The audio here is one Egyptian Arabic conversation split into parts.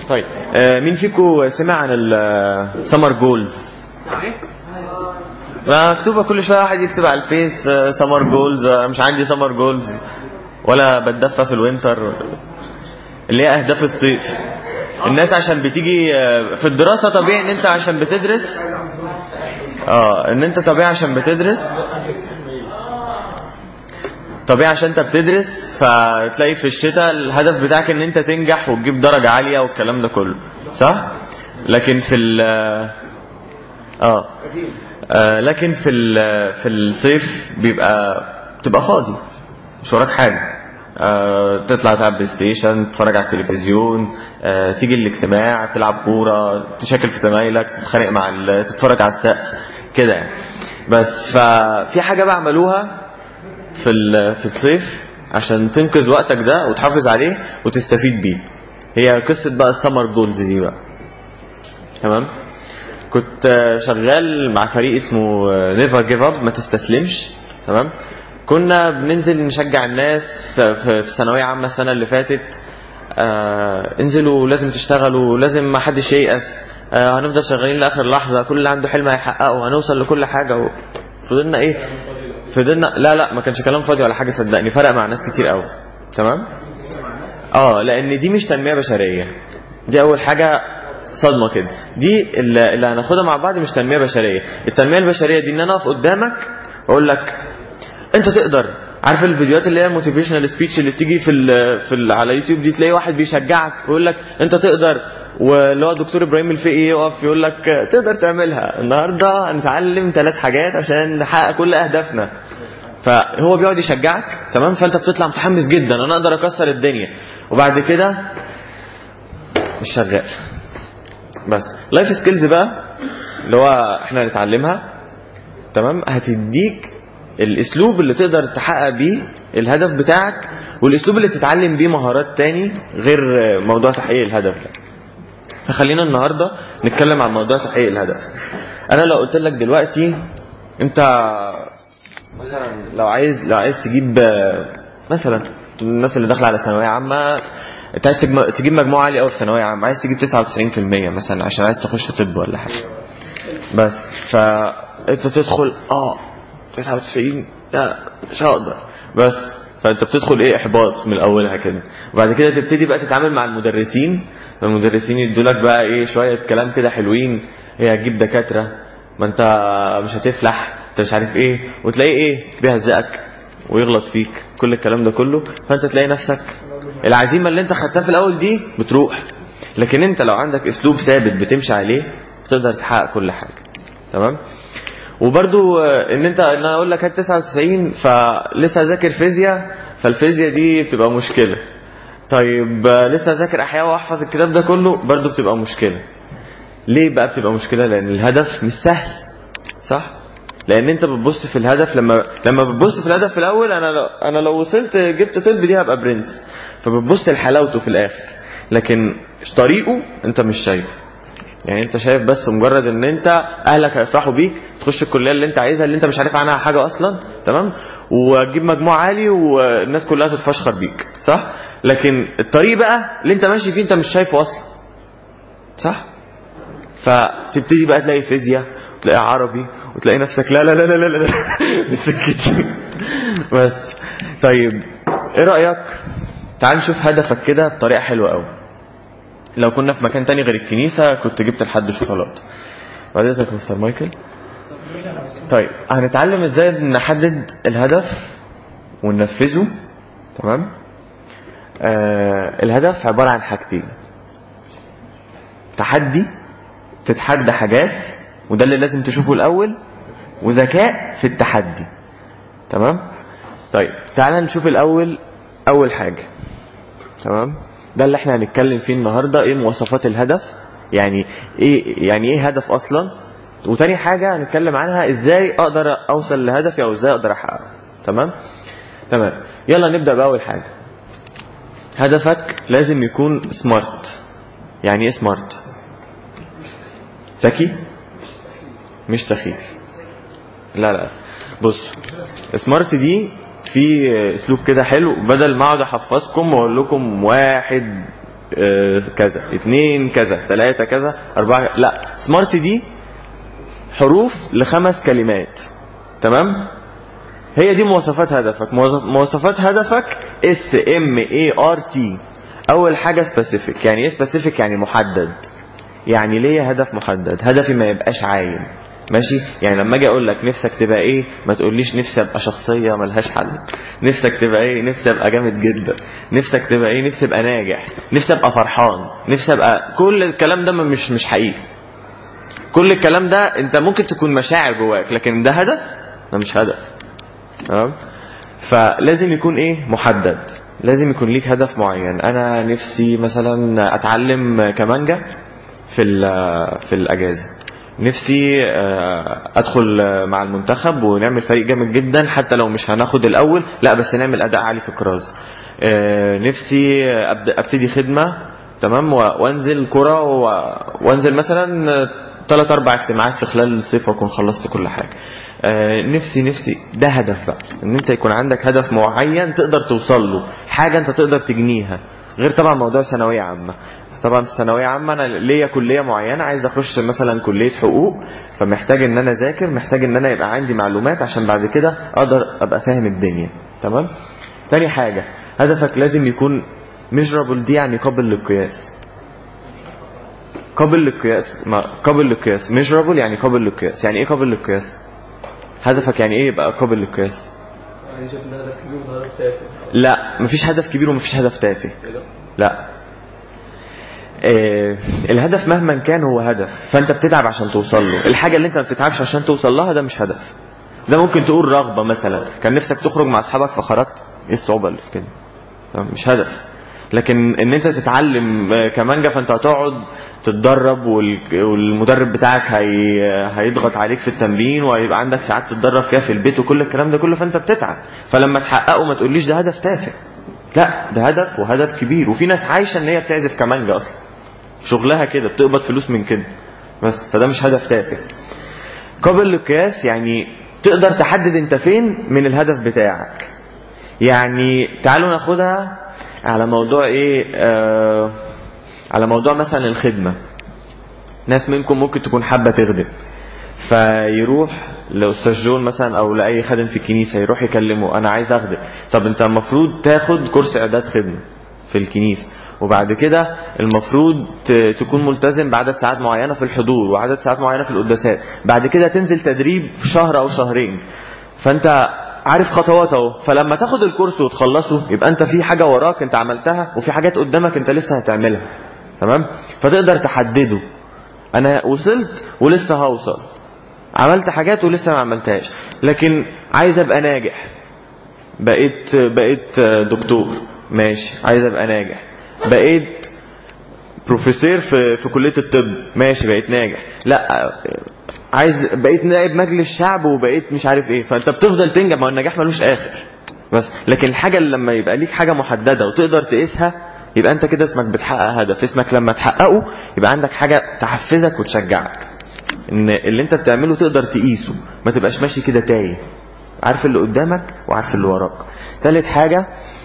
طيب آه مين فيكم سمع عن السمر جولز مكتوبة كل شوية واحد يكتب على الفيس سمر جولز مش عندي سمر جولز ولا بتدفى في الوينتر اللي هي أهداف الصيف الناس عشان بتيجي آه، في الدراسة طبيعي ان انت عشان بتدرس اه ان انت طبيعي عشان بتدرس طبيعي عشان انت بتدرس فتلاقي في الشتاء الهدف بتاعك ان انت تنجح وتجيب درجة عالية والكلام ده كله صح لكن في ال اه آه، لكن في ال- في الصيف بيبقى بتبقى فاضي مش وراك حاجة آه، تطلع تلعب بلاي ستيشن تتفرج على التلفزيون آه، تيجي الاجتماع تلعب كورة تشاكل في زمايلك تتخانق مع ال- تتفرج على السقف كده يعني بس ففي حاجة بقى عملوها في ال- في الصيف عشان تنقذ وقتك ده وتحافظ عليه وتستفيد بيه هي قصة بقى السمر جولز دي بقى تمام كنت آه، شغال مع فريق اسمه نيفر جيف اب ما تستسلمش تمام كنا بننزل نشجع الناس في في ثانويه عامه السنه اللي فاتت آه انزلوا لازم تشتغلوا لازم ما حدش ييأس آه هنفضل شغالين لاخر لحظه كل اللي عنده حلم هيحققه هنوصل لكل حاجه و... فضلنا ايه فضلنا لا لا ما كانش كلام فاضي ولا حاجه صدقني فرق مع ناس كتير قوي تمام اه لان دي مش تنميه بشريه دي اول حاجه صدمه كده دي اللي, اللي هناخدها مع بعض مش تنميه بشريه التنميه البشريه دي ان انا اقف قدامك واقول لك انت تقدر عارف الفيديوهات اللي هي الموتيفيشنال سبيتش اللي بتيجي في ال في ال على يوتيوب دي تلاقي واحد بيشجعك ويقول لك انت تقدر واللي هو الدكتور ابراهيم الفقي يقف يقول لك تقدر تعملها النهارده هنتعلم ثلاث حاجات عشان نحقق كل اهدافنا فهو بيقعد يشجعك تمام فانت بتطلع متحمس جدا انا اقدر اكسر الدنيا وبعد كده مش شغال بس لايف سكيلز بقى اللي هو احنا هنتعلمها تمام هتديك الاسلوب اللي تقدر تحقق بيه الهدف بتاعك والاسلوب اللي تتعلم بيه مهارات تاني غير موضوع تحقيق الهدف ده فخلينا النهارده نتكلم عن موضوع تحقيق الهدف انا لو قلت لك دلوقتي انت مثلا لو عايز لو عايز تجيب مثلا الناس اللي داخله على ثانويه عامه انت عايز تجم- تجيب مجموعه عاليه قوي في ثانويه عامه عايز تجيب 99% مثلا عشان عايز تخش طب ولا حاجه بس فانت تدخل اه 99 لا مش هقدر بس فانت بتدخل ايه احباط من اولها كده وبعد كده تبتدي بقى تتعامل مع المدرسين المدرسين يدوا لك بقى ايه شويه كلام كده حلوين هي هتجيب دكاتره ما انت مش هتفلح انت مش عارف ايه وتلاقيه ايه بيهزقك ويغلط فيك كل الكلام ده كله فانت تلاقي نفسك العزيمه اللي انت خدتها في الاول دي بتروح لكن انت لو عندك اسلوب ثابت بتمشي عليه بتقدر تحقق كل حاجه تمام وبرضو آه، ان انت ان انا اقول لك هات 99 فلسه اذاكر فيزياء فالفيزياء دي بتبقى مشكله طيب آه، لسه اذاكر احياء واحفظ الكتاب ده كله برضو بتبقى مشكله ليه بقى بتبقى مشكله لان الهدف مش سهل صح لان انت بتبص في الهدف لما لما بتبص في الهدف في الاول انا لو انا لو وصلت جبت طب دي هبقى برنس فبتبص لحلاوته في الاخر لكن طريقه انت مش شايفه يعني انت شايف بس مجرد ان انت اهلك هيفرحوا بيك تخش الكليه اللي انت عايزها اللي انت مش عارف عنها حاجه اصلا تمام وتجيب مجموع عالي والناس كلها تتفشخر بيك صح لكن الطريق بقى اللي انت ماشي فيه انت مش شايفه اصلا صح فتبتدي بقى تلاقي فيزياء وتلاقي عربي وتلاقي نفسك لا لا لا لا لا لا دي سكتي بس طيب ايه رايك تعال نشوف هدفك كده بطريقه حلوه قوي لو كنا في مكان تاني غير الكنيسة كنت جبت لحد شوكولاتة بعد اذنك يا مستر مايكل طيب هنتعلم ازاي نحدد الهدف وننفذه تمام آه الهدف عبارة عن حاجتين تحدي تتحدى حاجات وده اللي لازم تشوفه الأول وذكاء في التحدي تمام طيب تعال نشوف الأول أول حاجة تمام ده اللي احنا هنتكلم فيه النهارده ايه مواصفات الهدف يعني ايه يعني ايه هدف اصلا وتاني حاجه هنتكلم عنها ازاي اقدر اوصل لهدفي او ازاي اقدر احققه تمام تمام يلا نبدا باول حاجه هدفك لازم يكون سمارت يعني ايه سمارت ذكي مش سخيف لا لا بص سمارت دي في اسلوب كده حلو بدل ما اقعد احفظكم واقول لكم واحد آه، كذا اتنين كذا تلاتة كذا أربعة لا سمارت دي حروف لخمس كلمات تمام هي دي مواصفات هدفك مواصف- مواصفات هدفك اس ام اي ار تي اول حاجه سبيسيفيك يعني ايه سبيسيفيك يعني محدد يعني ليا هدف محدد هدفي ما يبقاش عايم ماشي يعني لما اجي اقول لك نفسك تبقى ايه ما تقوليش نفسي ابقى شخصيه ملهاش حل نفسك تبقى ايه نفسي ابقى جامد جدا نفسك تبقى ايه نفسي ابقى ناجح نفسي ابقى فرحان نفسي ابقى كل الكلام ده مش مش حقيقي كل الكلام ده انت ممكن تكون مشاعر جواك لكن ده هدف ده مش هدف تمام فلازم يكون ايه محدد لازم يكون ليك هدف معين انا نفسي مثلا اتعلم كمانجا في ال- في الاجازه نفسي آه، ادخل آه، مع المنتخب ونعمل فريق جامد جدا حتى لو مش هناخد الاول لا بس نعمل اداء عالي في الكرازه آه، نفسي أبدأ ابتدي خدمه تمام و- وانزل كره و- وانزل مثلا ثلاث اربع اجتماعات في خلال الصيف واكون خلصت كل حاجه آه، نفسي نفسي ده هدف بقى ان انت يكون عندك هدف معين تقدر توصل له حاجه انت تقدر تجنيها غير طبعا موضوع ثانويه عامه طبعا في ثانويه عامه انا ليا كليه معينه عايز اخش مثلا كليه حقوق فمحتاج ان انا اذاكر محتاج ان انا يبقى عندي معلومات عشان بعد كده اقدر ابقى فاهم الدنيا تمام تاني حاجه هدفك لازم يكون ميجرابل دي يعني قابل للقياس قابل للقياس ما قابل للقياس ميجرابل يعني قابل للقياس يعني ايه قابل للقياس هدفك يعني ايه يبقى قابل للقياس يعني شايف ان هدف كبير وهدف تافه لا مفيش هدف كبير ومفيش هدف تافه كده لا آه الهدف مهما كان هو هدف فانت بتتعب عشان توصل له الحاجه اللي انت ما بتتعبش عشان توصل لها ده مش هدف ده ممكن تقول رغبه مثلا كان نفسك تخرج مع اصحابك فخرجت ايه الصعوبه اللي في كده تمام؟ مش هدف لكن ان انت تتعلم آه، كمانجا فانت هتقعد تتدرب وال- والمدرب بتاعك هي هيضغط عليك في التمرين وهيبقى عندك ساعات تتدرب فيها في البيت وكل الكلام ده كله فانت بتتعب فلما تحققه ما تقوليش ده هدف تافه لا ده هدف وهدف كبير وفي ناس عايشه ان هي بتعزف كمانجا اصلا شغلها كده بتقبض فلوس من كده بس فده مش هدف تافه قابل للقياس يعني تقدر تحدد انت فين من الهدف بتاعك يعني تعالوا ناخدها على موضوع ايه آه على موضوع مثلا الخدمة ناس منكم ممكن تكون حابة تخدم فيروح لأستاذ جون مثلا أو لأي خادم في الكنيسة يروح يكلمه أنا عايز أخدم طب أنت المفروض تاخد كورس إعداد خدمة في الكنيسة وبعد كده المفروض ت- تكون ملتزم بعدد ساعات معينة في الحضور وعدد ساعات معينة في القداسات بعد كده تنزل تدريب في شهر أو شهرين فأنت عارف خطوات اهو فلما تاخد الكورس وتخلصه يبقى انت في حاجة وراك انت عملتها وفي حاجات قدامك انت لسه هتعملها تمام فتقدر تحدده انا وصلت ولسه هوصل عملت حاجات ولسه ما عملتهاش لكن عايز ابقى ناجح بقيت بقيت دكتور ماشي عايز ابقى ناجح بقيت بروفيسور في في كليه الطب ماشي بقيت ناجح لا عايز بقيت نائب مجلس شعب وبقيت مش عارف ايه فانت بتفضل تنجح ما هو النجاح ملوش اخر بس لكن الحاجه اللي لما يبقى ليك حاجه محدده وتقدر تقيسها يبقى انت كده اسمك بتحقق هدف اسمك لما تحققه يبقى عندك حاجه تحفزك وتشجعك ان اللي انت بتعمله تقدر تقيسه ما تبقاش ماشي كده تايه عارف اللي قدامك وعارف اللي وراك ثالث حاجه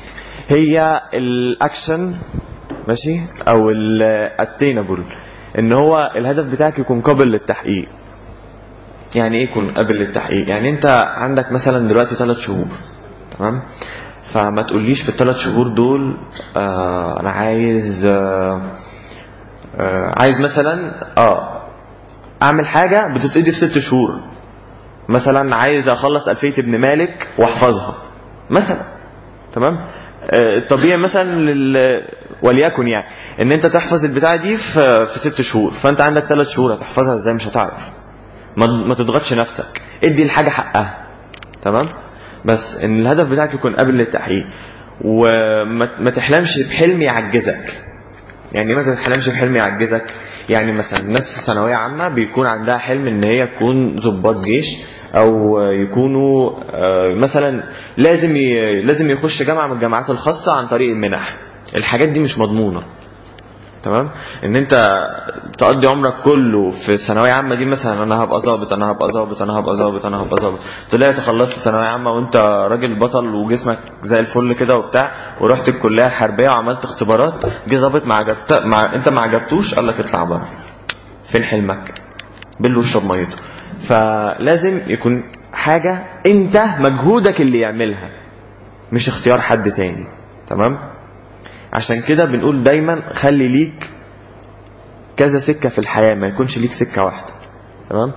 هي الاكشن ماشي او الاتينابل ان هو الهدف بتاعك يكون قابل للتحقيق يعني ايه يكون قابل للتحقيق يعني انت عندك مثلا دلوقتي ثلاث شهور تمام فما تقوليش في الثلاث شهور دول آه انا عايز آه آه عايز مثلا اه اعمل حاجه بتتقضي في ست شهور مثلا عايز اخلص الفيه ابن مالك واحفظها مثلا تمام آه، الطبيعي مثلا لل... وليكن يعني ان انت تحفظ البتاعه دي في في ست شهور فانت عندك ثلاث شهور هتحفظها ازاي مش هتعرف ما ما تضغطش نفسك ادي الحاجه حقها تمام بس ان الهدف بتاعك يكون قابل للتحقيق وما ما تحلمش بحلم يعجزك يعني إيه ما تحلمش بحلم يعجزك يعني مثلا الناس في ثانويه عامه بيكون عندها حلم ان هي تكون ضباط جيش او يكونوا آه، مثلا لازم ي- لازم يخش جامعه من الجامعات الخاصه عن طريق المنح الحاجات دي مش مضمونه تمام ان انت تقضي عمرك كله في ثانويه عامه دي مثلا انا هبقى ظابط انا هبقى ظابط انا هبقى ظابط انا هبقى ظابط طلعت خلصت ثانويه عامه وانت راجل بطل وجسمك زي الفل كده وبتاع ورحت الكليه الحربيه وعملت اختبارات جه ظابط ما عجبت مع انت ما عجبتوش قال لك اطلع بره فين حلمك بل واشرب ميته فلازم يكون حاجه انت مجهودك اللي يعملها مش اختيار حد تاني تمام عشان كده بنقول دايما خلي ليك كذا سكة في الحياة ما يكونش ليك سكة واحدة تمام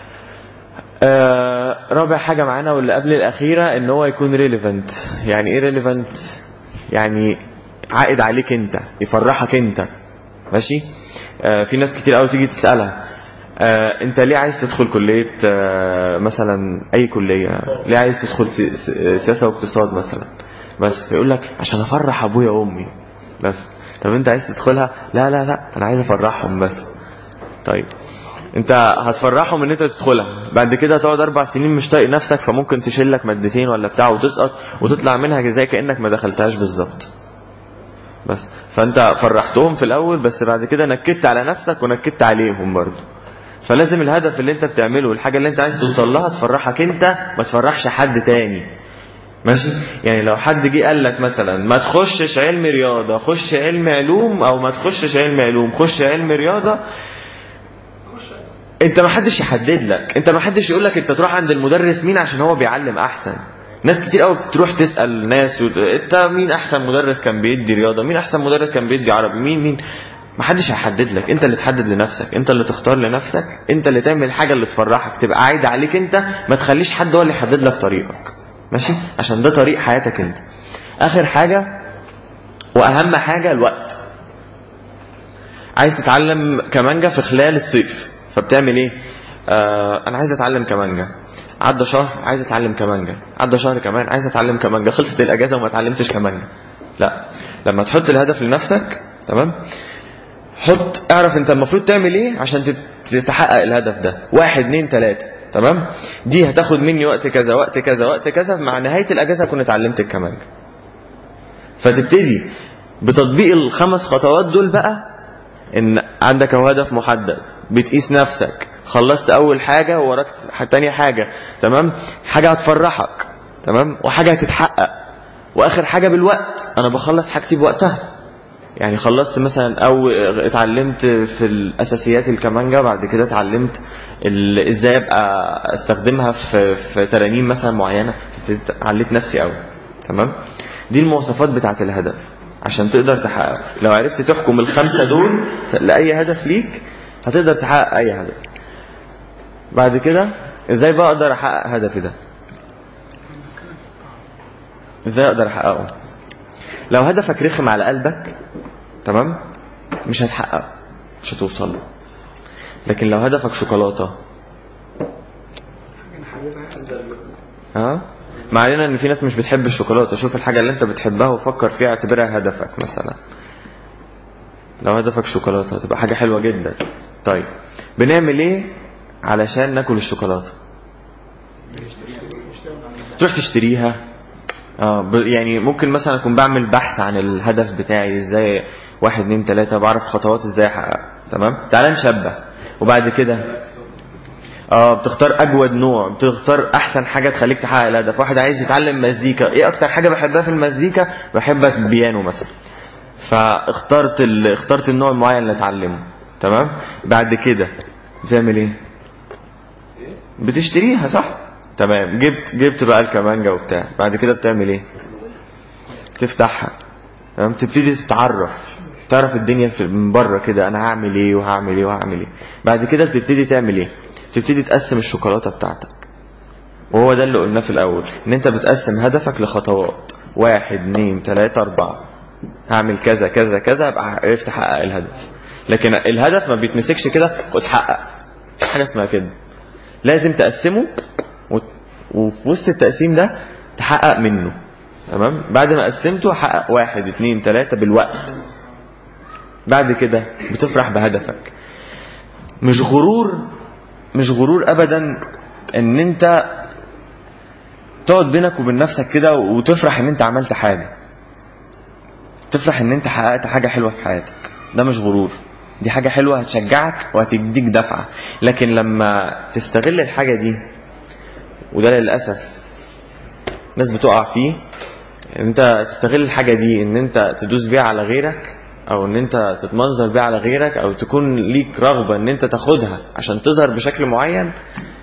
آه رابع حاجة معانا واللي قبل الأخيرة إن هو يكون ريليفنت يعني إيه ريليفنت يعني عائد عليك أنت يفرحك أنت ماشي آه في ناس كتير قوي تيجي تسألها آه انت ليه عايز تدخل كلية آه مثلا اي كلية ليه عايز تدخل سي- سي- سياسة واقتصاد مثلا بس فيقول لك عشان افرح ابويا وامي بس طب انت عايز تدخلها لا لا لا انا عايز افرحهم بس طيب انت هتفرحهم ان انت تدخلها بعد كده تقعد اربع سنين مش طايق نفسك فممكن تشيل لك مادتين ولا بتاع وتسقط وتطلع منها زي كانك ما دخلتهاش بالظبط بس فانت فرحتهم في الاول بس بعد كده نكدت على نفسك ونكدت عليهم برضه فلازم الهدف اللي انت بتعمله والحاجه اللي انت عايز توصل لها تفرحك انت ما تفرحش حد تاني ماشي يعني لو حد جه قال لك مثلا ما تخشش علم رياضه خش علم علوم او ما تخشش علم علوم خش علم رياضه انت ما حدش يحدد لك انت ما حدش يقول لك انت تروح عند المدرس مين عشان هو بيعلم احسن ناس كتير قوي بتروح تسال ناس وت... انت مين احسن مدرس كان بيدي رياضه مين احسن مدرس كان بيدي عربي مين مين ما حدش هيحدد لك انت اللي تحدد لنفسك انت اللي تختار لنفسك انت اللي تعمل الحاجه اللي تفرحك تبقى عايده عليك انت ما تخليش حد هو اللي يحدد لك طريقك ماشي عشان ده طريق حياتك انت اخر حاجه واهم حاجه الوقت عايز تتعلم كمانجا في خلال الصيف فبتعمل ايه آه انا عايز اتعلم كمانجا عدى شهر عايز اتعلم كمانجا عدى شهر كمان عايز اتعلم كمانجا خلصت الاجازه وما اتعلمتش كمانجا لا لما تحط الهدف لنفسك تمام حط اعرف انت المفروض تعمل ايه عشان تت- تتحقق الهدف ده واحد اتنين تلاتة تمام دي هتاخد مني وقت كذا وقت كذا وقت كذا مع نهاية الاجازة اكون اتعلمت الكمانجا فتبتدي بتطبيق الخمس خطوات دول بقى ان عندك اهو هدف محدد بتقيس نفسك خلصت اول حاجة ووراك تاني حاجة تمام حاجة هتفرحك تمام وحاجة هتتحقق واخر حاجة بالوقت انا بخلص حاجتي بوقتها يعني خلصت مثلا او اتعلمت في الاساسيات الكمانجا بعد كده اتعلمت ال- ازاي ابقى استخدمها في في ترانيم مثلا معينه ابتديت عليت نفسي قوي تمام دي المواصفات بتاعت الهدف عشان تقدر تحقق لو عرفت تحكم الخمسه دول لاي هدف ليك هتقدر تحقق اي هدف بعد كده ازاي بقى اقدر احقق هدفي ده ازاي اقدر احققه لو هدفك رخم على قلبك تمام مش هتحققه مش هتوصل له لكن لو هدفك شوكولاته ها ما علينا ان في ناس مش بتحب الشوكولاته شوف الحاجه اللي انت بتحبها وفكر فيها اعتبرها هدفك مثلا لو هدفك شوكولاته هتبقى حاجه حلوه جدا طيب بنعمل ايه علشان ناكل الشوكولاته تروح تشتريها اه ب- يعني ممكن مثلا اكون بعمل بحث عن الهدف بتاعي ازاي واحد اتنين تلاتة بعرف خطوات ازاي احققها تمام تعال نشبه وبعد كده اه بتختار اجود نوع بتختار احسن حاجه تخليك تحقق الهدف واحد عايز يتعلم مزيكا ايه اكتر حاجه بحبها في المزيكا بحب البيانو مثلا فاخترت ال... اخترت النوع المعين اللي اتعلمه تمام بعد كده بتعمل ايه بتشتريها صح تمام جبت جبت بقى الكمانجا وبتاع بعد كده بتعمل ايه تفتحها تمام تبتدي تتعرف تعرف الدنيا في من بره كده انا هعمل ايه وهعمل ايه وهعمل ايه بعد كده بتبتدي تعمل ايه تبتدي تقسم الشوكولاته بتاعتك وهو ده اللي قلناه في الاول ان انت بتقسم هدفك لخطوات واحد اتنين تلاتة اربعة هعمل كذا كذا كذا ابقى عرفت احقق الهدف لكن الهدف ما بيتمسكش كده وتحقق مفيش حاجه اسمها كده لازم تقسمه وت- وفي وسط التقسيم ده تحقق منه تمام بعد ما قسمته حقق واحد اتنين تلاتة بالوقت بعد كده بتفرح بهدفك مش غرور مش غرور ابدا ان انت تقعد بينك وبين نفسك كده وتفرح ان انت عملت حاجة تفرح ان انت حققت حاجة حلوة في حياتك ده مش غرور دي حاجة حلوة هتشجعك وهتديك دفعة لكن لما تستغل الحاجة دي وده للأسف ناس بتقع فيه ان انت تستغل الحاجة دي ان انت تدوس بيها على غيرك او ان انت تتمنظر بيها على غيرك او تكون ليك رغبة ان انت تاخدها عشان تظهر بشكل معين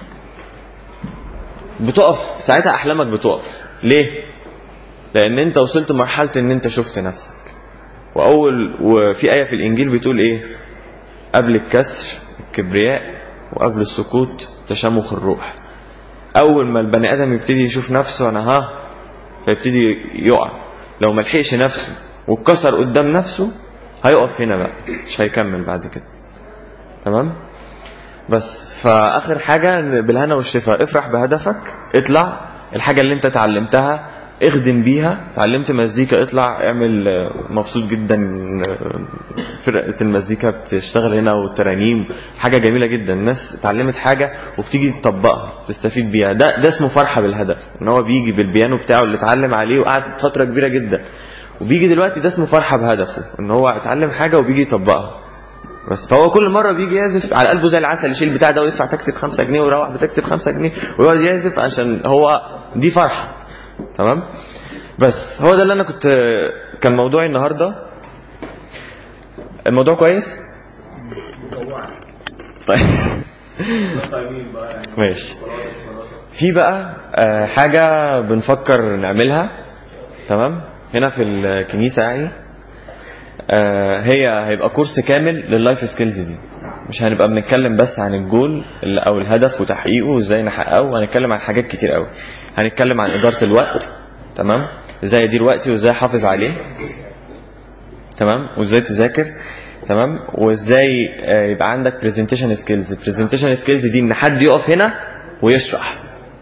بتقف ساعتها احلامك بتقف ليه لان انت وصلت مرحلة ان انت شفت نفسك واول وفي آية في الانجيل بتقول ايه قبل الكسر الكبرياء وقبل السكوت تشمخ الروح اول ما البني ادم يبتدي يشوف نفسه انا ها فيبتدي يقع لو ما لحقش نفسه واتكسر قدام نفسه هيقف هنا بقى مش هيكمل بعد كده تمام بس فاخر حاجه إن بالهنا والشفاء افرح بهدفك اطلع الحاجه اللي انت اتعلمتها اخدم بيها اتعلمت مزيكا اطلع اعمل آه، مبسوط جدا آه، فرقه المزيكا بتشتغل هنا والترانيم حاجه جميله جدا الناس اتعلمت حاجه وبتيجي تطبقها تستفيد بيها ده ده اسمه فرحه بالهدف ان هو بيجي بالبيانو بتاعه اللي اتعلم عليه وقعد فتره كبيره جدا وبيجي دلوقتي ده اسمه فرحه بهدفه ان هو اتعلم حاجه وبيجي يطبقها بس فهو كل مره بيجي يعزف على قلبه زي العسل يشيل بتاع ده ويدفع تاكسي ب 5 جنيه ويروح بتاكسي ب 5 جنيه ويقعد يعزف عشان هو دي فرحه تمام بس هو ده اللي انا كنت كان موضوعي النهارده الموضوع كويس طيب صايمين بقى يعني ماشي في بقى آه، حاجة بنفكر نعملها تمام هنا في الكنيسة يعني آه، هي هيبقى كورس كامل لللايف سكيلز دي مش هنبقى بنتكلم بس عن الجول ال- او الهدف وتحقيقه وازاي نحققه وهنتكلم عن حاجات كتير قوي هنتكلم عن إدارة الوقت تمام ازاي ادير وقتي وازاي احافظ عليه تمام وازاي تذاكر تمام وازاي آه، يبقى عندك برزنتيشن سكيلز برزنتيشن سكيلز دي ان حد يقف هنا ويشرح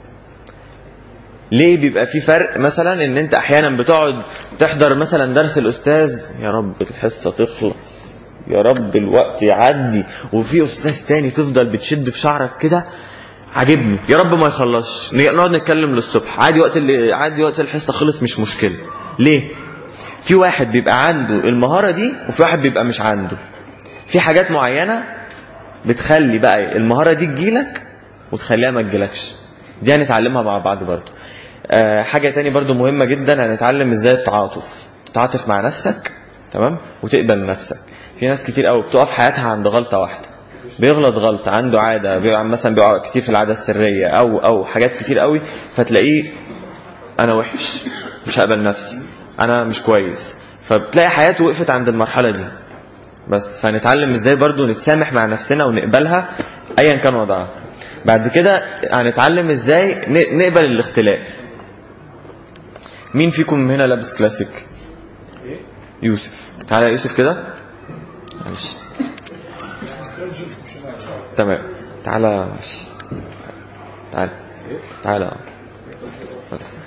ليه بيبقى في فرق مثلا ان انت احيانا بتقعد تحضر مثلا درس الاستاذ يا رب الحصه تخلص يا رب الوقت يعدي وفي استاذ تاني تفضل بتشد في شعرك كده عاجبني يا رب ما يخلصش نقعد نتكلم للصبح عادي وقت اللي عادي وقت الحصه خلص مش مشكله ليه في واحد بيبقى عنده المهاره دي وفي واحد بيبقى مش عنده في حاجات معينه بتخلي بقى المهاره دي تجيلك وتخليها ما تجيلكش دي هنتعلمها مع بعض برضو آه حاجه تاني برضو مهمه جدا هنتعلم ازاي التعاطف تتعاطف مع نفسك تمام وتقبل نفسك في ناس كتير قوي بتقف حياتها عند غلطه واحده بيغلط غلطه عنده عاده بيقع مثلا بيقع كتير في العاده السريه او او حاجات كتير قوي فتلاقيه انا وحش مش هقبل نفسي انا مش كويس فبتلاقي حياته وقفت عند المرحله دي بس فنتعلم ازاي برضو نتسامح مع نفسنا ونقبلها ايا كان وضعها بعد كده هنتعلم ازاي ن- نقبل الاختلاف مين فيكم هنا لابس كلاسيك يوسف تعالى يا يوسف كده معلش تمام تعالى معلش. تعالى تعالى بس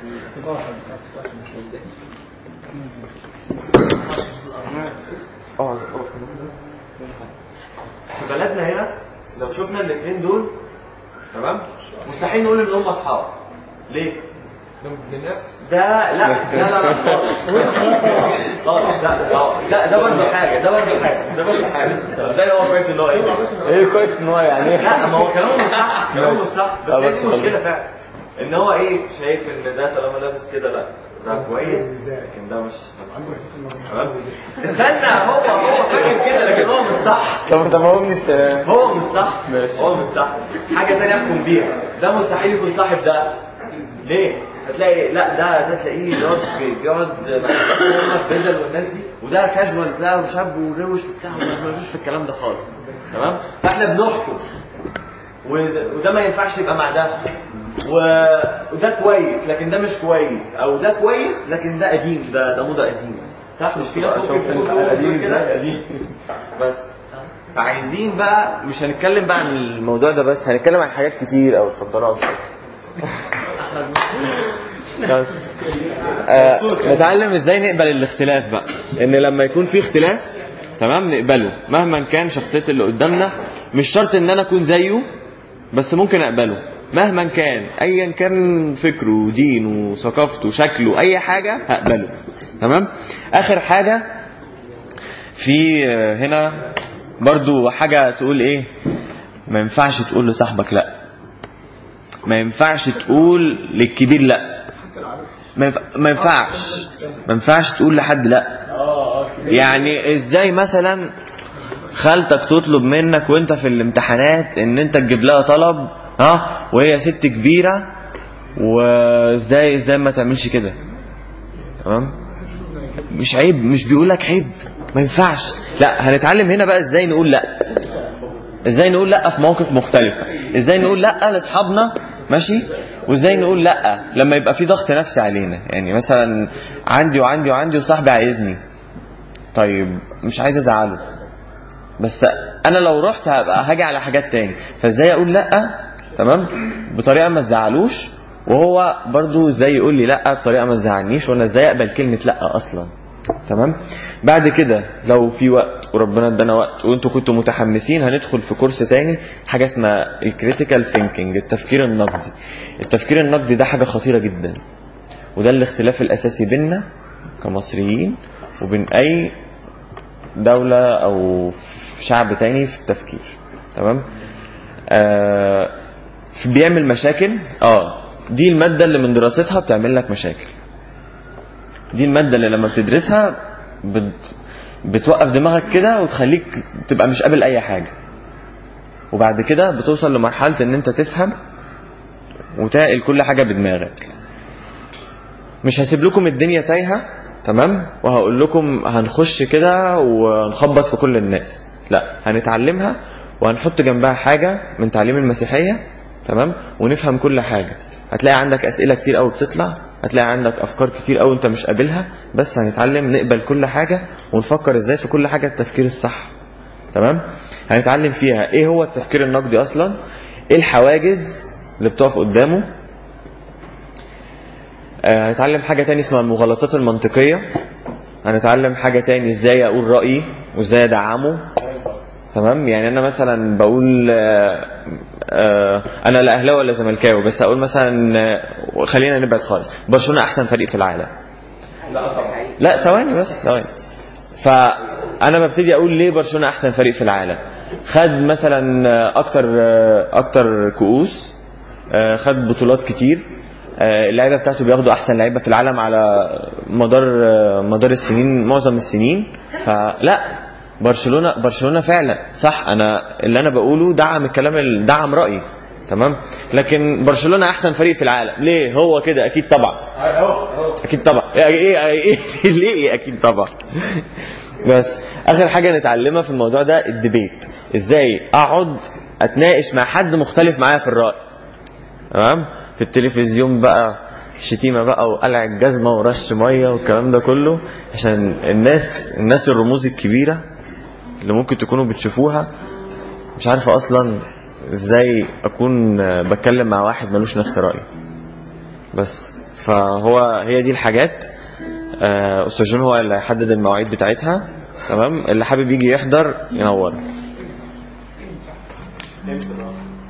في بلدنا هنا لو شفنا الاثنين دول تمام مستحيل نقول ان هم اصحاب ليه من الناس ده لا لا لا لا خالص خالص لا لا لا ده برضه حاجه ده برضه حاجه ده برضه حاجه ده هو كويس ان هو ايه ايه كويس ان هو يعني لا ما هو كلامه مش صح كلامه مش صح بس آه، هي بس دي مشكله فعلا ان هو ايه شايف ان ده طالما لابس كده لا ده كويس لكن ده مش تمام استنى هو هو فاكر كده لكن هو مش صح طب انت فاهمني انت هو مش صح ماشي. هو مش صح حاجه تانية احكم بيها ده مستحيل يكون صاحب ده ليه هتلاقي لا ده ده تلاقيه بيقعد بيقعد بدل والناس دي وده كاجوال بقى وشاب وروش وبتاع ملوش في الكلام ده خالص تمام فاحنا بنحكم وده, وده ما ينفعش يبقى مع ده و... وده كويس لكن ده مش كويس او ده كويس لكن ده قديم ده ده موضه قديمه صح مش في ناس ممكن شوف انت تقول قديم كده ازاي قديم بس فعايزين بقى مش هنتكلم بقى عن الموضوع ده بس هنتكلم عن حاجات كتير او اتفضلوا بس آه نتعلم ازاي نقبل الاختلاف بقى ان لما يكون في اختلاف تمام نقبله مهما كان شخصية اللي قدامنا مش شرط ان انا اكون زيه بس ممكن اقبله مهما كان ايا كان فكره ودينه وثقافته شكله اي حاجة هقبله تمام اخر حاجة في آه، هنا برضو حاجة تقول ايه ما ينفعش تقول لصاحبك لا ما ينفعش تقول للكبير لا ما ينفع- ما ينفعش ما ينفعش تقول لحد لا يعني ازاي مثلا خالتك تطلب منك وانت في الامتحانات ان انت تجيب لها طلب ها وهي ست كبيرة وازاي ازاي ما تعملش كده تمام مش عيب مش بيقول لك عيب ما ينفعش لا هنتعلم هنا بقى ازاي نقول لا ازاي نقول لا في مواقف مختلفة ازاي نقول لا لاصحابنا ماشي وازاي نقول لا لما يبقى في ضغط نفسي علينا يعني مثلا عندي وعندي وعندي وصاحبي عايزني طيب مش عايز ازعله بس انا لو رحت هبقى هاجي على حاجات تاني فازاي اقول لا تمام بطريقه ما تزعلوش وهو برضو ازاي يقول لي لا بطريقه ما تزعلنيش وانا ازاي اقبل كلمه لا اصلا تمام بعد كده لو في وقت وربنا ادانا وقت وانتوا كنتوا متحمسين هندخل في كورس تاني حاجه اسمها الكريتيكال ثينكينج التفكير النقدي التفكير النقدي ده حاجه خطيره جدا وده الاختلاف الاساسي بيننا كمصريين وبين اي دولة أو شعب تاني في التفكير تمام آه في- بيعمل مشاكل اه دي المادة اللي من دراستها بتعمل لك مشاكل دي المادة اللي لما بتدرسها بت بتوقف دماغك كده وتخليك تبقى مش قابل أي حاجة وبعد كده بتوصل لمرحلة إن أنت تفهم وتعقل كل حاجة بدماغك مش هسيب لكم الدنيا تايهة تمام وهقول لكم هنخش كده ونخبط في كل الناس لا هنتعلمها وهنحط جنبها حاجة من تعليم المسيحية تمام ونفهم كل حاجة هتلاقي عندك أسئلة كتير قوي بتطلع هتلاقي عندك أفكار كتير قوي أنت مش قابلها بس هنتعلم نقبل كل حاجة ونفكر إزاي في كل حاجة التفكير الصح تمام هنتعلم فيها إيه هو التفكير النقدي أصلا إيه الحواجز اللي بتقف قدامه آه، هنتعلم حاجة تاني اسمها المغالطات المنطقية هنتعلم حاجة تاني ازاي اقول رأيي وازاي ادعمه تمام يعني انا مثلا بقول آه، آه، انا لا اهلاوي ولا زملكاوي بس اقول مثلا آه، خلينا نبعد خالص برشلونة احسن فريق في العالم لا ثواني بس ثواني فانا ببتدي اقول ليه برشلونة احسن فريق في العالم خد مثلا آه، اكتر آه، اكتر كؤوس آه، خد بطولات كتير آه، اللعيبه بتاعته بياخدوا احسن لعيبه في العالم على مدار آه، مدار السنين معظم السنين فلا برشلونه برشلونه فعلا صح انا اللي انا بقوله دعم الكلام ال- دعم رايي تمام لكن برشلونه احسن فريق في العالم ليه هو كده اكيد طبعا اكيد طبعا ايه ايه, إيه ليه اكيد طبعا بس اخر حاجه نتعلمها في الموضوع ده الديبيت ازاي اقعد اتناقش مع حد مختلف معايا في الراي تمام في التلفزيون بقى شتيمه بقى وقلع الجزمه ورش ميه والكلام ده كله عشان الناس الناس الرموز الكبيره اللي ممكن تكونوا بتشوفوها مش عارفه اصلا ازاي اكون آه، بتكلم مع واحد ملوش نفس رايي بس فهو هي دي الحاجات آه، استاذ جون هو اللي هيحدد المواعيد بتاعتها تمام اللي حابب يجي يحضر ينور